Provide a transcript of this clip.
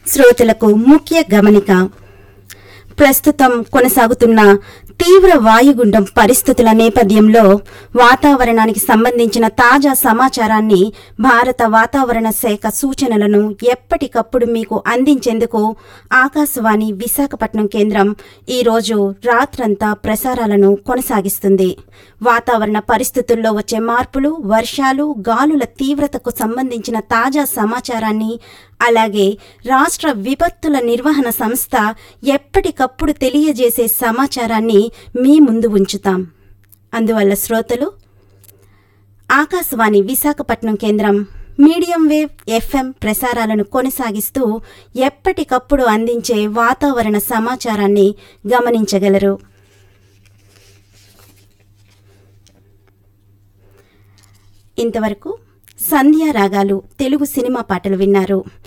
శ్రోతలకు ముఖ్య గమనిక ప్రస్తుతం కొనసాగుతున్న తీవ్ర వాయుగుండం పరిస్థితుల నేపథ్యంలో వాతావరణానికి సంబంధించిన తాజా సమాచారాన్ని భారత వాతావరణ శాఖ సూచనలను ఎప్పటికప్పుడు మీకు అందించేందుకు ఆకాశవాణి విశాఖపట్నం కేంద్రం ఈరోజు రాత్రంతా ప్రసారాలను కొనసాగిస్తుంది వాతావరణ పరిస్థితుల్లో వచ్చే మార్పులు వర్షాలు గాలుల తీవ్రతకు సంబంధించిన తాజా సమాచారాన్ని అలాగే రాష్ట్ర విపత్తుల నిర్వహణ సంస్థ ఎప్పటికప్పుడు తెలియజేసే సమాచారాన్ని మీ ముందు ఉంచుతాం అందువల్ల శ్రోతలు ఆకాశవాణి విశాఖపట్నం కేంద్రం మీడియం వేవ్ ఎఫ్ఎం ప్రసారాలను కొనసాగిస్తూ ఎప్పటికప్పుడు అందించే వాతావరణ సమాచారాన్ని గమనించగలరు ఇంతవరకు సంధ్యా రాగాలు తెలుగు సినిమా పాటలు విన్నారు